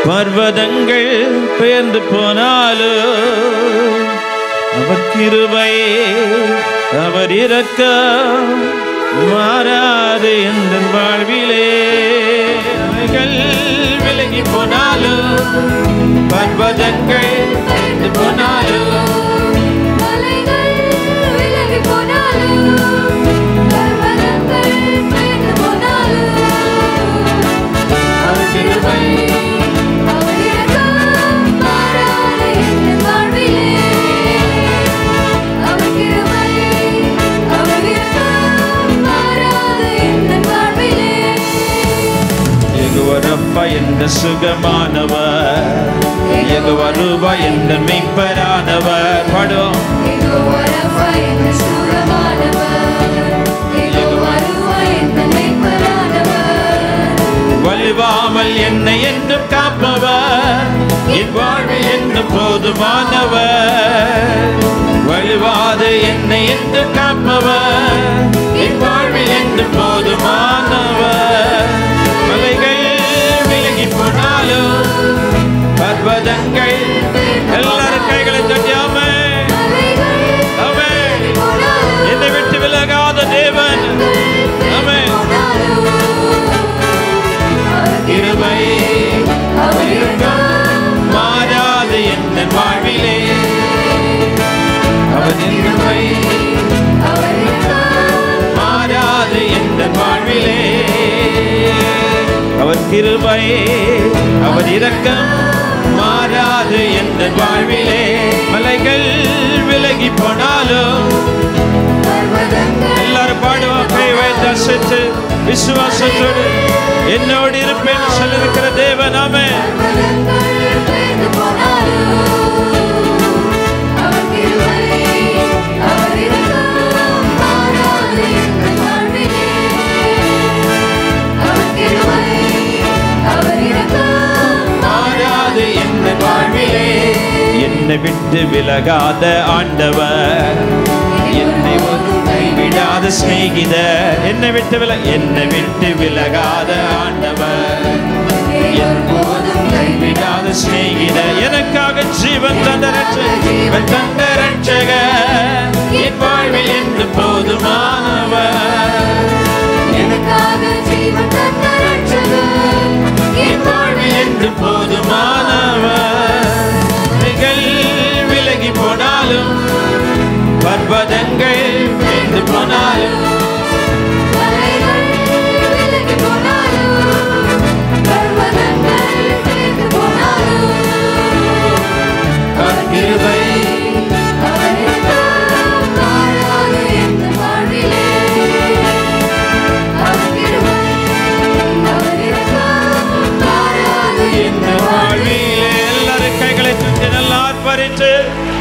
பர்வதங்கள் பெயர்ந்து போனாலும் அவர் கிருபை அவர் இரக்க மாறாது எந்த வாழ்விலே அவைகள் விலகி போனாலும் பர்வதங்கள் பெயர்ந்து போனாலும் மலைகள் விலகி போனாலும் பர்வதங்கள் பெயர்ந்து போனாலும் அவர் கிருபை அவர் இரக்கம் மாறாது என் வாழ்விலே அவர் கிருபை அவர் இரக்கம் மாறாது என் வாழ்விலே எகுவரப்பா என்ற சுகமானவர் எகுவருபா என்ற மெய்ப்பரானவர் படும் யெகோவா ரஃபா என்ற சுகமானவர் யெகோவா ரூவா என்ற மெய்ப்பரானவர் வலுவாமல் என்னை என்றும் காப்பவர் என் வாழ்வில் என்றும் போதுமானவர் வலுவாது என்னை என்றும் காப்பவர் என் வாழ்வில் என்றும் போதுமானவர் மலைகள் விலகி போனாலும் பர்வதங்கள் எல்லாரும் கைகளை தட்டியாமே மலைகள் அவன் போனாலும் என்னை விட்டு விலகாத தேவன் அவன் இருமை அவர் இரக்கம் மாறாது எந்த வாழ்விலே அவன் இருமை அவர் இரக்கம் மாறாது எந்த வாழ்விலே அவர் கிருபை அவர் இரக்கம் மாறாது எந்த வாழ்விலே மலைகள் விலகி போனாலும் பர்வதங்கள் எல்லாரும் பாடுவோம் கை வைத்து அசைத்து விசுவாசத்தோடு என்னோடு இருப்பேன் சொல்லிருக்கிற தேவனாமே பர்வதங்கள் பெயர்ந்து போனாலும் அவர் கிருபை அவர் இரக்கம் மாறாது என் வாழ்விலே அவர் கிருபை அவர் இரக்கம் மாறாது எந்த வாழ்விலே என்னை விட்டு விலகாத ஆண்டவர் என்னை ஒரு கைவிடாத சிநேகிதர் என்னை விட்டு வில என்னை விட்டு விலகாத ஆண்டவர் எப்போதும் கைவிடாத சிநேகிதர் எனக்காக ஜீவன் தந்த ரட்சகர், ஜீவன் தந்த ரட்சகர் என் வாழ்வில் என்று போதுமானவர் எனக்காக ஜீவன் தந்த ரட்சகர் என் வாழ்வில் என்று போதுமானவர் நிகள் விலகி போனாலும் பர்வதங்கள் விழுந்து போனாலும் மலைகள் விலகி போனாலும் பர்வதங்கள் பெயர்ந்து போனாலும் அவர் கிருபை அவர் இரக்கம் மாறாது என் வாழ்விலே அவர் கிருபை அவர் இரக்கம் மாறாது என் இந்த வாழ்விலே எல்லாரும் கைகளை தூக்கி நல்லா ஆர்ப்பரித்து